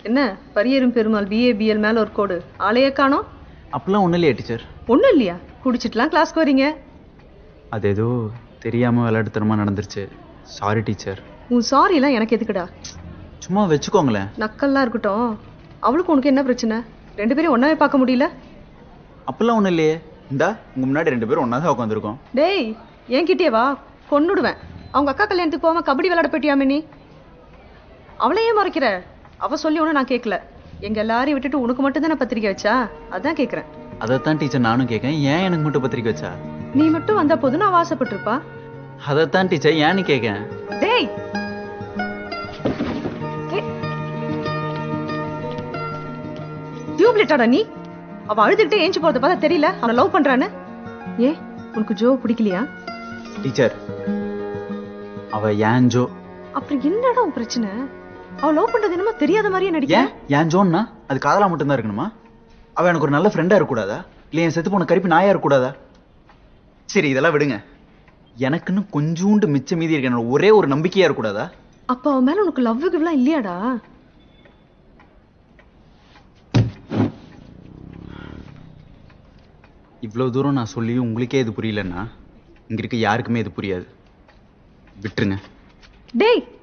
என்ன பரியரும் Perumal BA PL மேல ஒரு கோடு ஆளையே காணோம் அப்பெல்லாம் ஒன்றும் இல்லையா டீச்சர் ஒண்ணும் இல்லையா குடிச்சிட்டுலாம் கிளாஸ்க்கு வரீங்க அது ஏதோ தெரியாமல் விளையாட்டுத்தனமாக நடந்துருச்சு சாரி டீச்சர் உன் சாரி எல்லாம் எனக்கு எதுக்குடா சும்மா வச்சுக்கோங்களேன் நக்கல்லாம் இருக்கட்டும் அவளுக்கு உனக்கு என்ன பிரச்சனை ரெண்டு பேரும் ஒன்னாவே பார்க்க முடியல அப்பெல்லாம் ஒன்றும் இல்லையே இந்தா உங்கள் முன்னாடி ரெண்டு பேரும் ஒன்றா தான் உட்காந்துருக்கோம் டேய் என்கிட்டயே வா கொன்னுடுவேன் அவங்க அக்கா கல்யாணத்துக்கு போகாம கபடி விளையாட போயிட்டியாமே நீ அவளை ஏன் மறைக்கிற அவ சொல்லி ஒன்றும் நான் கேட்கல எங்க எல்லாரையும் விட்டுட்டு உனக்கு மட்டும் தானே பத்திரிக்கை வச்சா அதான் கேட்குறேன் அதைத்தான் டீச்சர் நானும் கேட்கேன் ஏன் எனக்கு மட்டும் பத்திரிக்கை வச்சா நீ மட்டும் வந்த போது நான் வாசப்பட்டிருப்பா அதைத்தான் டீச்சர் ஏன்னு கேட்கேன் டேய் டியூப்லெட்டாடா நீ அவ அழுதுகிட்டே ஏஞ்சி போறத பார்த்தா தெரியல அவனை லவ் பண்றான்னு ஏ உனக்கு ஜோ பிடிக்கலையா டீச்சர் அவ ஏன் ஜோ அப்புறம் என்னடா உன் பிரச்சனை அவ லவ் பண்றது என்னமோ தெரியாத மாதிரியே நடிக்க ஏன் ஏன் ஜோன்னா அது காதலா மட்டும்தான் இருக்கணுமா அவ எனக்கு ஒரு நல்ல ஃப்ரெண்டா இருக்கக்கூடாதா இல்லை என் செத்து போன கருப்பி நாயா இருக்கக்கூடாதா சரி இதெல்லாம் விடுங்க எனக்குன்னு கொஞ்சூண்டு மிச்ச மீதி இருக்க என்னோட ஒரே ஒரு நம்பிக்கையா இருக்கக்கூடாதா அப்ப அவ மேல உனக்கு லவ் கிவ்லாம் இல்லையாடா இவ்வளோ தூரம் நான் சொல்லியும் உங்களுக்கே இது புரியலன்னா இங்க இருக்க யாருக்குமே இது புரியாது விட்டுருங்க டேய்